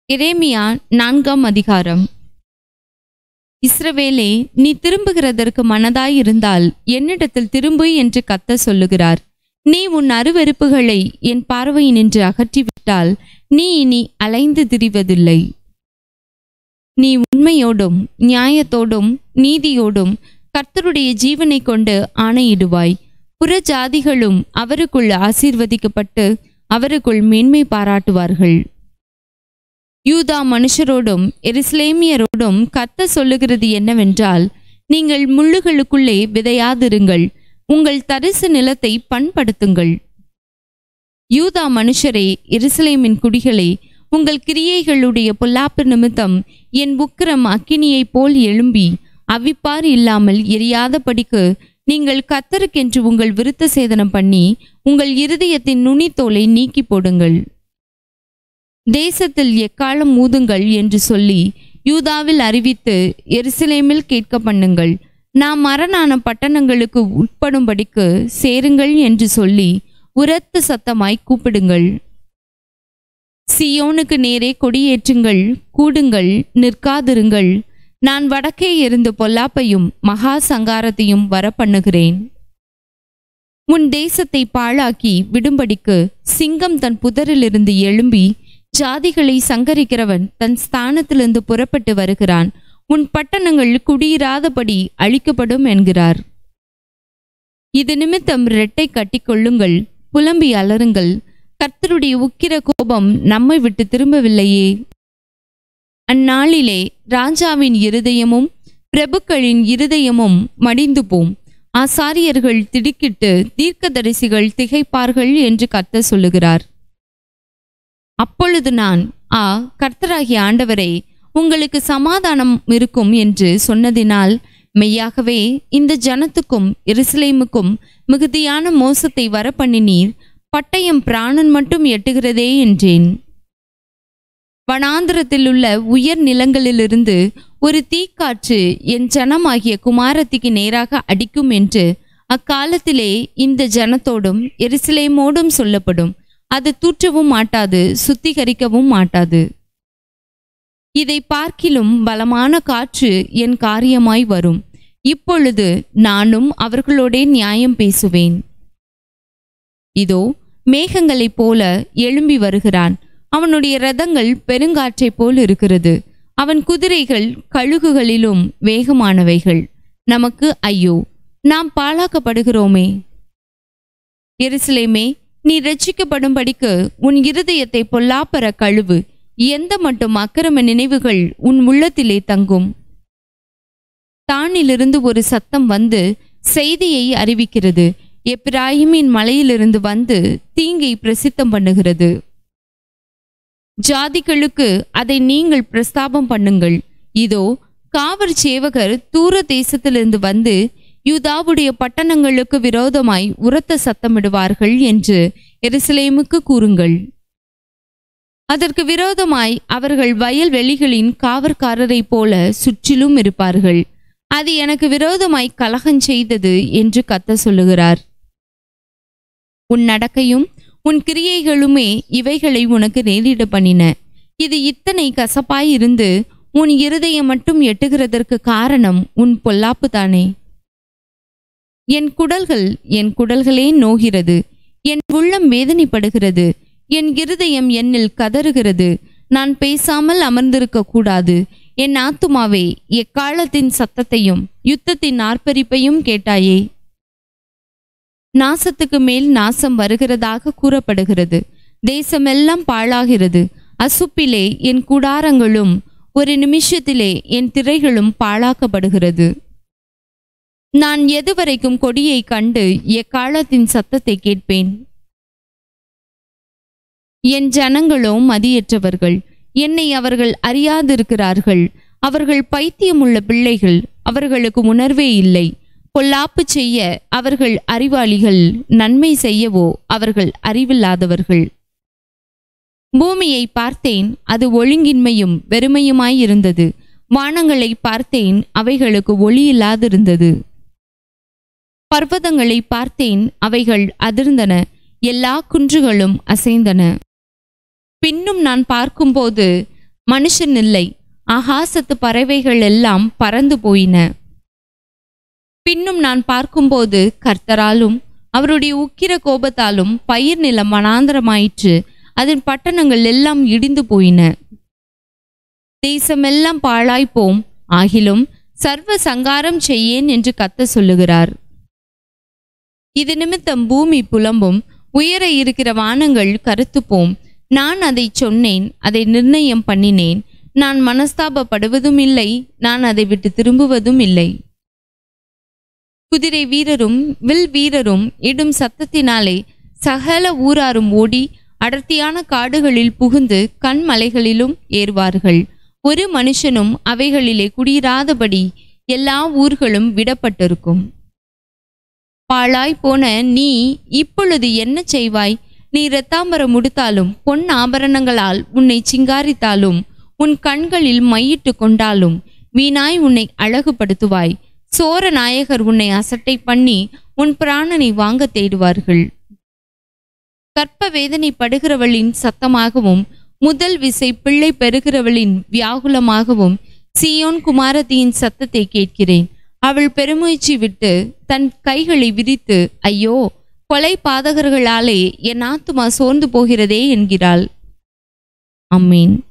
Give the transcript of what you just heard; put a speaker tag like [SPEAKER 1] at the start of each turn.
[SPEAKER 1] எரேமியா நான்காம் அதிகாரம் இஸ்ரவேலே நீ திரும்புகிறதற்கு மனதாயிருந்தால் என்னிடத்தில் திரும்பு என்று கத்த சொல்லுகிறார் நீ உன் அருவருப்புகளை என் பார்வையினின்று அகற்றிவிட்டால் நீ இனி அலைந்து திரிவதில்லை நீ உண்மையோடும் நியாயத்தோடும் நீதியோடும் கர்த்தருடைய ஜீவனை கொண்டு ஆணையிடுவாய் புற ஜாதிகளும் அவருக்குள் ஆசீர்வதிக்கப்பட்டு அவருக்குள் மேன்மை பாராட்டுவார்கள் யூதா மனுஷரோடும் எருசலேமியரோடும் கத்த சொல்லுகிறது என்னவென்றால் நீங்கள் முள்ளுகளுக்குள்ளே விதையாதிருங்கள் உங்கள் தரிசு நிலத்தை பண்படுத்துங்கள் யூதா மனுஷரே எருசலேமின் குடிகளே உங்கள் கிரியைகளுடைய பொல்லாப்பு நிமித்தம் என் உக்கிரம் அக்கினியைப் போல் எழும்பி அவிப்பார் இல்லாமல் எரியாதபடிக்கு நீங்கள் கத்தருக்கென்று உங்கள் விருத்த சேதனம் பண்ணி உங்கள் இருதயத்தின் நுனித்தோலை நீக்கி போடுங்கள் தேசத்தில் எக்காலம் ஊதுங்கள் என்று சொல்லி யூதாவில் அறிவித்து எருசலேமில் கேட்க பண்ணுங்கள் நாம் மரணான பட்டணங்களுக்கு உட்படும்படிக்கு சேருங்கள் என்று சொல்லி உரத்த சத்தமாய் கூப்பிடுங்கள் சியோனுக்கு நேரே கொடியேற்றுங்கள் கூடுங்கள் நிற்காதிருங்கள் நான் வடக்கே இருந்து பொல்லாப்பையும் மகா சங்காரத்தையும் வரப்பண்ணுகிறேன் உன் தேசத்தை பாழாக்கி விடும்படிக்கு சிங்கம் தன் புதரிலிருந்து எழும்பி ஜாதிகளை சங்கரிக்கிறவன் தன் ஸ்தானத்திலிருந்து புறப்பட்டு வருகிறான் உன் பட்டணங்கள் குடியிராதபடி அழிக்கப்படும் என்கிறார் இது நிமித்தம் இரட்டை கட்டிக்கொள்ளுங்கள் புலம்பி அலறுங்கள் கர்த்தருடைய உக்கிர கோபம் நம்மை விட்டு திரும்பவில்லையே அந்நாளிலே ராஜாவின் இருதயமும் பிரபுக்களின் இருதயமும் மடிந்து போம் ஆசாரியர்கள் திடுக்கிட்டு தீர்க்கதரிசிகள் திகைப்பார்கள் என்று கர்த்த சொல்லுகிறார் அப்பொழுது நான் ஆ கர்த்தராகிய ஆண்டவரே உங்களுக்கு சமாதானம் இருக்கும் என்று சொன்னதினால் மெய்யாகவே இந்த ஜனத்துக்கும் எருசலேமுக்கும் மிகுதியான மோசத்தை வரப்பண்ணினீர் பட்டயம் பிராணன் மட்டும் எட்டுகிறதே என்றேன் வனாந்திரத்தில் உள்ள உயர் நிலங்களிலிருந்து ஒரு தீக்காற்று என் ஜனமாகிய குமாரத்திக்கு நேராக அடிக்கும் என்று அக்காலத்திலே இந்த ஜனத்தோடும் எருசலேமோடும் சொல்லப்படும் அது தூற்றவும் மாட்டாது சுத்திகரிக்கவும் மாட்டாது இதை பார்க்கிலும் பலமான காற்று என் காரியமாய் வரும் இப்பொழுது நானும் அவர்களோடே நியாயம் பேசுவேன் இதோ மேகங்களைப் போல எழும்பி வருகிறான் அவனுடைய ரதங்கள் பெருங்காற்றைப் போல் இருக்கிறது அவன் குதிரைகள் கழுகுகளிலும் வேகமானவைகள் நமக்கு ஐயோ நாம் பாழாக்கப்படுகிறோமே எருசலேமே நீ ரட்சிக்கப்படும்படிக்கு உன் இருதயத்தை பொல்லாப்பற கழுவு எந்த மட்டும் அக்கிரம நினைவுகள் உன் உள்ளத்திலே தங்கும் தானிலிருந்து ஒரு சத்தம் வந்து செய்தியை அறிவிக்கிறது எப்ராஹிமின் மலையிலிருந்து வந்து தீங்கை பிரசித்தம் பண்ணுகிறது ஜாதிகளுக்கு அதை நீங்கள் பிரஸ்தாபம் பண்ணுங்கள் இதோ காவற் சேவகர் தூர தேசத்திலிருந்து வந்து யூதாவுடைய பட்டணங்களுக்கு விரோதமாய் உரத்த சத்தமிடுவார்கள் என்று எருசலேமுக்கு கூறுங்கள் அதற்கு விரோதமாய் அவர்கள் வயல்வெளிகளின் காவற்காரரைப் போல சுற்றிலும் இருப்பார்கள் அது எனக்கு விரோதமாய் கலகம் செய்தது என்று கத்த சொல்லுகிறார் உன் நடக்கையும் உன் கிரியைகளுமே இவைகளை உனக்கு நேரிட பண்ணின இது இத்தனை கசப்பாய் இருந்து உன் இருதயம் மட்டும் எட்டுகிறதற்கு காரணம் உன் பொல்லாப்பு தானே என் குடல்கள் என் குடல்களே நோகிறது என் உள்ளம் வேதனைப்படுகிறது என் இருதயம் என்னில் கதறுகிறது நான் பேசாமல் அமர்ந்திருக்க கூடாது என் ஆத்துமாவே எக்காலத்தின் சத்தத்தையும் யுத்தத்தின் ஆர்ப்பரிப்பையும் கேட்டாயே நாசத்துக்கு மேல் நாசம் வருகிறதாக கூறப்படுகிறது தேசமெல்லாம் பாழாகிறது அசுப்பிலே என் கூடாரங்களும் ஒரு நிமிஷத்திலே என் திரைகளும் பாழாக்கப்படுகிறது நான் எதுவரைக்கும் கொடியை கண்டு எக்காலத்தின் சத்தத்தை கேட்பேன் என் ஜனங்களோ மதியற்றவர்கள் என்னை அவர்கள் அறியாதிருக்கிறார்கள் அவர்கள் பைத்தியமுள்ள பிள்ளைகள் அவர்களுக்கு உணர்வே இல்லை பொல்லாப்பு செய்ய அவர்கள் அறிவாளிகள் நன்மை செய்யவோ அவர்கள் அறிவில்லாதவர்கள் பூமியை பார்த்தேன் அது ஒழுங்கின்மையும் வெறுமையுமாயிருந்தது வானங்களை பார்த்தேன் அவைகளுக்கு ஒளி இல்லாதிருந்தது பர்வதங்களை பார்த்தேன் அவைகள் அதிர்ந்தன எல்லா குன்றுகளும் அசைந்தன பின்னும் நான் பார்க்கும்போது மனுஷன் இல்லை ஆகாசத்து பறவைகள் எல்லாம் பறந்து போயின பின்னும் நான் பார்க்கும்போது கர்த்தராலும் அவருடைய உக்கிர கோபத்தாலும் பயிர் நிலம் வனாந்தரமாயிற்று அதன் பட்டணங்கள் எல்லாம் இடிந்து போயின தேசமெல்லாம் பாழாய்ப்போம் ஆகிலும் சர்வ சங்காரம் செய்யேன் என்று கத்த சொல்லுகிறார் இது நிமித்தம் பூமி புலம்பும் உயர இருக்கிற வானங்கள் கருத்துப்போம் நான் அதை சொன்னேன் அதை நிர்ணயம் பண்ணினேன் நான் மனஸ்தாபப்படுவதும் இல்லை நான் அதை விட்டு திரும்புவதும் இல்லை குதிரை வீரரும் வில் வீரரும் இடும் சத்தத்தினாலே சகல ஊராரும் ஓடி அடர்த்தியான காடுகளில் புகுந்து கண்மலைகளிலும் ஏறுவார்கள் ஒரு மனுஷனும் அவைகளிலே குடியிராதபடி எல்லா ஊர்களும் விடப்பட்டிருக்கும் பாழாய் போன நீ இப்பொழுது என்ன செய்வாய் நீ இரத்தாம்பரம் உடுத்தாலும் பொன் ஆபரணங்களால் உன்னை சிங்காரித்தாலும் உன் கண்களில் மையிட்டு கொண்டாலும் வீணாய் உன்னை அழகுபடுத்துவாய் சோர நாயகர் உன்னை அசட்டை பண்ணி உன் பிராணனை வாங்க தேடுவார்கள் கற்ப வேதனை படுகிறவளின் சத்தமாகவும் முதல் விசை பிள்ளை பெறுகிறவளின் வியாகுலமாகவும் சீயோன் குமாரதியின் சத்தத்தை கேட்கிறேன் அவள் பெருமுயற்சி விட்டு தன் கைகளை விரித்து ஐயோ கொலை பாதகர்களாலே என் ஆத்துமா சோர்ந்து போகிறதே என்கிறாள் அம்மீன்